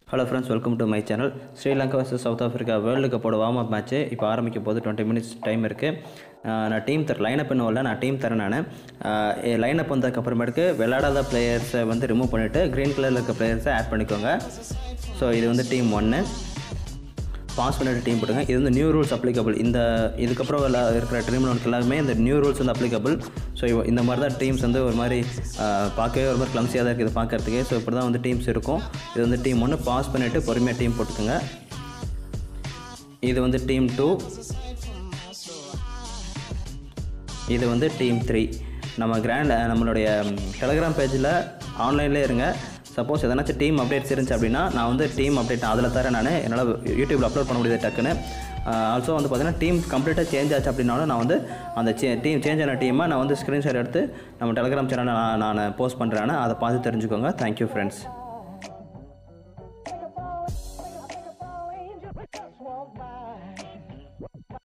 hello friends welcome to my channel Sri Lanka versus South Africa world கப்போட warm up match இப்போ ஆரம்பிக்க போது twenty minutes time இருக்குது நான் டீம் தர லைனப் இன்னும் இல்லை நான் டீம் தரேன் நான் லைனப் வந்ததுக்கப்புறமேட்டுக்கு விளையாடாத பிளேயர்ஸை வந்து ரிமூவ் பண்ணிவிட்டு க்ரீன் கலரில் இருக்க பிளேயர்ஸை ஆட் பண்ணிக்கோங்க ஸோ இது வந்து டீம் ஒன்று பாஸ் பண்ணிட்டு டீம் போட்டுங்க இது வந்து நியூ ரூல்ஸ் அப்ளிகபிள் இந்த இதுக்கப்புறம் எல்லா இருக்கிற டீம்களுக்கு எல்லாமே இந்த நியூ ரூல்ஸ் வந்து அப்ளிகபிள் ஸோ இந்த மாதிரி தான் டீம்ஸ் வந்து ஒரு மாதிரி ஆஹ், பார்க்கவே ஒரு மாதிரி கிளம்சியாக தான் இருக்குது பார்க்கறதுக்கே ஸோ இப்படி தான் வந்து டீம்ஸ் இருக்கும் இது வந்து டீம் ஒன்று பாஸ் பண்ணிவிட்டு பொறுமையாக டீம் போட்டுக்கோங்க இது வந்து டீம் டூ இது வந்து டீம் த்ரீ நம்ம கிராண்ட் நம்மளுடைய டெலகிராம் பேஜில் ஆன்லைன்லேயே இருங்க சப்போஸ் எதனாச்சும் டீம் அப்டேட்ஸ் இருந்துச்சு அப்படின்னா நான் வந்து டீம் அப்டேட் அதில் தரேன் நான் என்னால் யூடியூப்பில் அப்லோட் பண்ண முடியாது டக்குன்னு ஆல்சோ வந்து பார்த்தீங்கன்னா டீம் கம்ப்ளீட்டாக சேஞ்ச் ஆச்சு அப்படின்னாலும் நான் வந்து அந்த சே டீம் சேஞ்ச் ஆன டீமை நான் வந்து ஸ்க்ரீன்ஷாட் எடுத்து நம்ம டெலகிராம் சேனலில் நான் நான் போஸ்ட் பண்ணுறேன் அதை பார்த்து தெரிஞ்சுக்கோங்க தேங்க்யூ ஃப்ரெண்ட்ஸ்